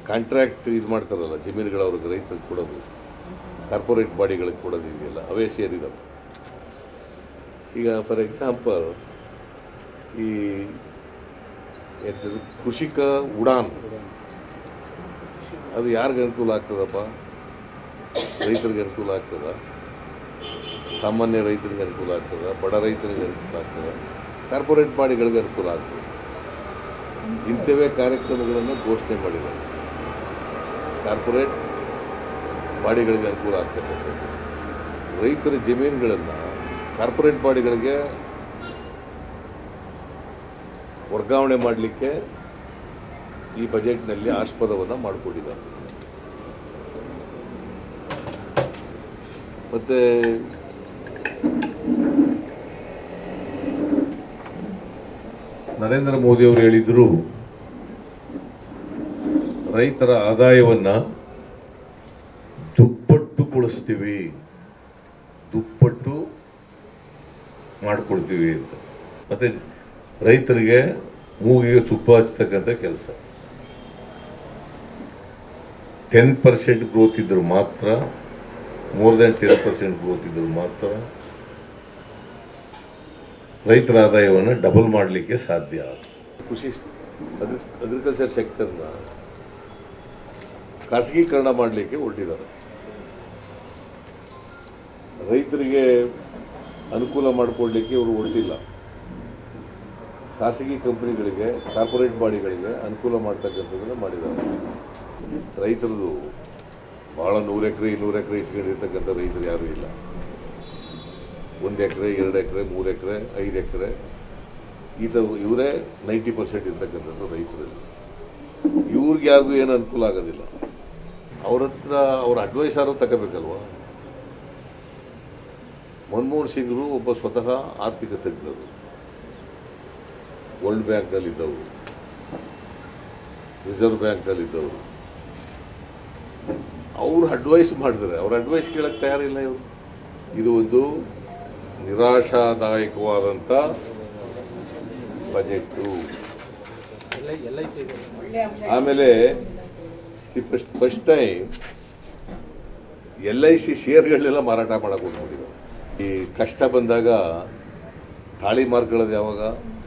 Contract ಇದು ಮಾಡ್ತಾರಲ್ಲ ಜಮೀನುಗಳು ಅವ್ರಿಗೆ ರೈತರಿಗೆ ಕೊಡೋದು ಕಾರ್ಪೊರೇಟ್ ಬಾಡಿಗಳಿಗೆ ಕೊಡೋದು ಇದೆಯಲ್ಲ ಅವೇ ಸೇರಿದಾವೆ ಈಗ ಫಾರ್ ಎಕ್ಸಾಂಪಲ್ ಈ ಎಂಥದ್ದು ಕೃಷಿಕ ಉಡಾನ್ ಅದು ಯಾರಿಗೆ ಅನುಕೂಲ ಆಗ್ತದಪ್ಪ ರೈತರಿಗೆ ಅನುಕೂಲ ಆಗ್ತದ ಸಾಮಾನ್ಯ ರೈತರಿಗೆ ಅನುಕೂಲ ಆಗ್ತದ ಬಡ ರೈತರಿಗೆ ಅನುಕೂಲ ಆಗ್ತದ ಕಾರ್ಪೊರೇಟ್ ಬಾಡಿಗಳಿಗೆ ಅನುಕೂಲ ಆಗ್ತದೆ ಇಂಥವೇ ಕಾರ್ಯಕ್ರಮಗಳನ್ನು ಘೋಷಣೆ ಮಾಡಿದ್ದಾರೆ ಕಾರ್ಪೊರೇಟ್ ಬಾಡಿಗಳಿಗೆ ಅನುಕೂಲ ಆಗ್ತಕ್ಕಂಥದ್ದು ರೈತರ ಜಮೀನುಗಳನ್ನು ಕಾರ್ಪೊರೇಟ್ ಬಾಡಿಗಳಿಗೆ ವರ್ಗಾವಣೆ ಮಾಡಲಿಕ್ಕೆ ಈ ಬಜೆಟ್ನಲ್ಲಿ ಆಸ್ಪದವನ್ನು ಮಾಡಿಕೊಂಡಿದ್ದಾರೆ ಮತ್ತು ನರೇಂದ್ರ ಮೋದಿ ಅವರು ಹೇಳಿದರು ರೈತರ ಆದಾಯವನ್ನು ದುಪ್ಪಟ್ಟುಗೊಳಿಸ್ತೀವಿ ದುಪ್ಪಟ್ಟು ಮಾಡಿಕೊಡ್ತೀವಿ ಅಂತ ಮತ್ತು ರೈತರಿಗೆ ಮೂಗಿಗೆ ತುಪ್ಪ ಹಚ್ಚತಕ್ಕಂಥ ಕೆಲಸ ಟೆನ್ ಪರ್ಸೆಂಟ್ ಗ್ರೋತ್ ಇದ್ದರೂ ಮಾತ್ರ more than ten percent growth ಇದ್ದರೂ ಮಾತ್ರ ರೈತರ ಆದಾಯವನ್ನು ಡಬಲ್ ಮಾಡಲಿಕ್ಕೆ ಸಾಧ್ಯ ಕೃಷಿ ಅಗ್ರಿ ಅಗ್ರಿಕಲ್ಚರ್ ಸೆಕ್ಟರ್ನ ಖಾಸಗೀಕರಣ ಮಾಡಲಿಕ್ಕೆ ಹೊರಟಿದ್ದಾರೆ ರೈತರಿಗೆ ಅನುಕೂಲ ಮಾಡಿಕೊಡ್ಲಿಕ್ಕೆ ಇವರು ಹೊರಟಿಲ್ಲ ಖಾಸಗಿ ಕಂಪನಿಗಳಿಗೆ ಕಾರ್ಪೊರೇಟ್ ಬಾಡಿಗಳಿಗೆ ಅನುಕೂಲ ಮಾಡ್ತಕ್ಕಂಥದ್ದನ್ನು ಮಾಡಿದ್ದಾರೆ ರೈತರದು ಭಾಳ ನೂರು ಎಕರೆ ಇನ್ನೂರು ಎಕರೆ ಇಟ್ಕೊಂಡಿರ್ತಕ್ಕಂಥ ರೈತರು ಯಾರೂ ಇಲ್ಲ ಒಂದು ಎಕರೆ ಎರಡು ಎಕರೆ ಮೂರು ಎಕರೆ ಐದು ಎಕರೆ ಈ ಥರ ಇವರೇ ನೈಂಟಿ ಪರ್ಸೆಂಟ್ ಇರ್ತಕ್ಕಂಥದ್ದು ರೈತರಲ್ಲಿ ಇವ್ರಿಗೆ ಯಾರಿಗೂ ಏನು ಅನುಕೂಲ ಆಗೋದಿಲ್ಲ ಅವ್ರ ಹತ್ರ ಅವ್ರ ಅಡ್ವೈಸ್ ಯಾರು ತಗೋಬೇಕಲ್ವ ಮನಮೋಹನ್ ಸಿಂಗ್ರು ಒಬ್ಬ ಸ್ವತಃ ಆರ್ಥಿಕ ತಜ್ಞರು ವರ್ಲ್ಡ್ ಬ್ಯಾಂಕಲ್ಲಿದ್ದವರು ರಿಸರ್ವ್ ಬ್ಯಾಂಕಲ್ಲಿದ್ದವರು ಅವ್ರು ಅಡ್ವೈಸ್ ಮಾಡಿದ್ರೆ ಅವ್ರ ಅಡ್ವೈಸ್ ಕೇಳಕ್ಕೆ ತಯಾರಿಲ್ಲ ಇವರು ಇದು ಒಂದು ನಿರಾಶಾದಾಯಕವಾದಂಥ ಬಜೆಟ್ಟು ಆಮೇಲೆ C first first time L I C ಶೇರ್ಗಳನ್ನೆಲ್ಲ ಮಾರಾಟ ಮಾಡಕ್ಕೆ ಹೋಗ್ಬಿಟ್ಟಿದ್ದಾರೆ ಈ ಕಷ್ಟ ಬಂದಾಗ ತಾಳಿ ಮಾರ್ಕೊಳ್ಳೋದು ಯಾವಾಗ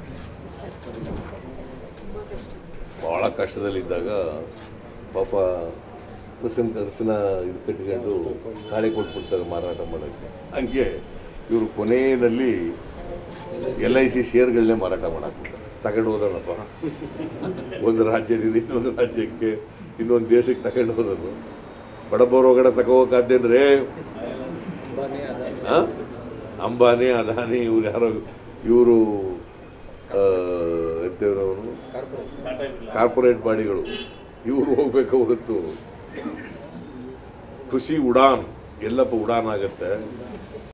ಭಾಳ ಕಷ್ಟದಲ್ಲಿದ್ದಾಗ ಪಾಪ ಕೃಷ್ಣ ಕನಸಿನ ಇದು ಕಟ್ಕೊಂಡು ತಾಳಿ ಕೊಟ್ಬಿಡ್ತಾರೆ ಮಾರಾಟ ಮಾಡೋಕ್ಕೆ ಹಂಗೆ ಇವರು ಕೊನೆಯಲ್ಲಿ ಎಲ್ ಐ ಸಿ ಶೇರ್ಗಳನ್ನೇ ಮಾರಾಟ ಮಾಡಕ್ಕೆ ತಗೊಂಡು ಹೋದನಪ್ಪ ಒಂದು ರಾಜ್ಯದಿಂದ ಇನ್ನೊಂದು ರಾಜ್ಯಕ್ಕೆ ಇನ್ನೊಂದು ದೇಶಕ್ಕೆ ತಗೊಂಡು ಹೋದನು ಬಡಬರ ಒಳಗಡೆ ತಗೋಬೇಕಾದ್ದೇಂದ್ರೆ ಆ? ಅಂಬಾನಿ ಅದಾನಿ ಇವ್ರು ಯಾರೋ ಇವರು ಎಂತೇವ್ರವನು ಕಾರ್ಪೊರೇಟ್ ಬಾಡಿಗಳು ಇವರು ಹೋಗ್ಬೇಕು ಹೊರತು ಕೃಷಿ ಉಡಾನ್ ಎಲ್ಲಪ್ಪ ಉಡಾನ್ ಆಗತ್ತೆ